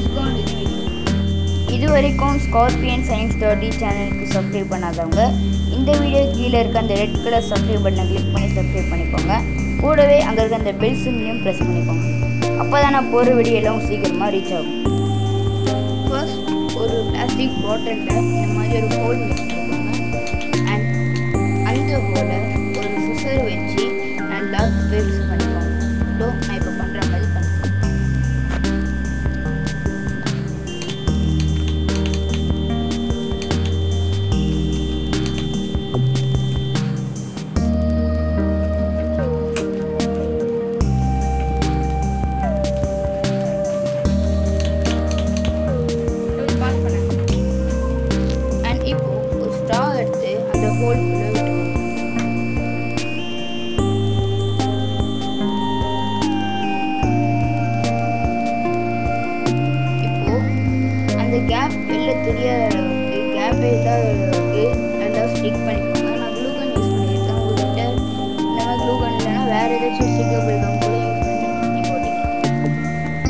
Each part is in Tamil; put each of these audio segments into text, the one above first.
லெட்ஸ் கோ இந்த வீடியோ இது வரைக்கும் ஸ்கார்பியன் சயின்ஸ் தேர்ட்டி சேனலுக்கு சப்ஸ்கிரைப் பண்ணாதவங்க இந்த வீடியோ கீழே இருக்க அந்த ரெட் கலர் சப்ஸ்கிரைப் பட்டனை கிளிக் பண்ணி சப்ஸ்கிரைப் பண்ணிக்கோங்க கூடவே அங்கே இருக்க அந்த பெல் சிம்லையும் ப்ரெஸ் பண்ணிக்கோங்க அப்போ தான் நான் போகிற வீடியோ எல்லாம் சீக்கிரமாக ரீச் ஆகும் ஃபர்ஸ்ட் ஒரு பிளாஸ்டிக் பாட்டிலில் இந்த மாதிரி ஒரு ஹோல் மிக்ஸ் பண்ணிக்கோங்க அண்ட் அந்த ஹோலை ஒரு சிசர் வச்சு நல்லா ஃபிக்ஸ் பண்ணிக்கோங்க இதோ நான் இப்போ பண்ணுற மாதிரி பண்ணுறேன் பாஸ் பண்ணேன் அண்ட் இப்போ ஒரு ஸ்ட்ரா எடுத்து அந்த ஹோல் குள்ள விட்டுக்கோங்க இப்போ அந்த கேப் வெளில தெரியாத அளவுக்கு கேப்பே இல்லாத அளவுக்கு நல்லா ஸ்டிக் பண்ணிக்கோங்க நான் க்ளூகன் யூஸ் பண்ணியிருக்கேன் உங்கள்கிட்ட இந்த மாதிரி க்ளூகன் இல்லைன்னா வேறு ஏதாச்சும் ஸ்டிக்கபிள் கம் கூட யூஸ் பண்ணி நீ போட்டிக்கலாம்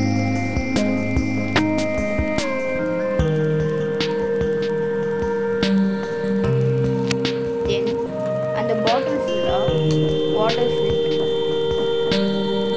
தென் அந்த பாட்டில் ஃபுல்லாக வாட்டர் ஃபில் பண்ணிக்கோங்க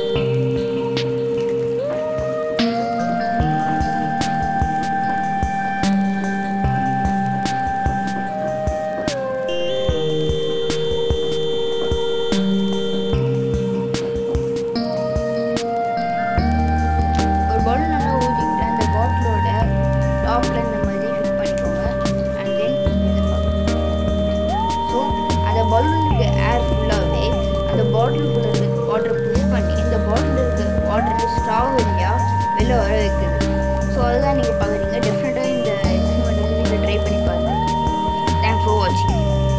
ஒரு பாட்டில் நல்லா ஊற்றிக்கிட்டு அந்த பாட்டிலோட டாப்பில் இந்த மாதிரி ஃபிட் பண்ணிக்கோங்க அண்ட் தென் இதை ஸோ அந்த பலூனுக்கு ஏர் ஃபுல்லாகவே அந்த பாட்டிலுக்குள்ள இருக்க வாட்டர் புஷ் பண்ணி இந்த பாட்டில் இருக்க வாட்டர் ஸ்ட்ரா வழியாக வெளில வர வைக்குது ஸோ அதுதான் நீங்கள் பார்க்குறீங்க டெஃபினட்டாக இந்த எக்ஸ்பெரிமெண்ட் வந்து நீங்கள் ட்ரை பண்ணி பாருங்கள் தேங்க்ஸ் ஃபார் வாட்சிங்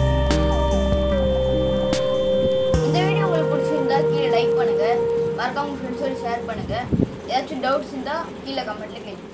இந்த வீடியோ உங்களுக்கு பிடிச்சிருந்தா கீழே லைக் பண்ணுங்கள் மறக்காம ஃப்ரெண்ட்ஸோட ஷேர் பண்ணுங்கள் ஏதாச்சும் டவுட்ஸ் இருந்தால் கீழே கமெண்ட்டில் கேளுங்க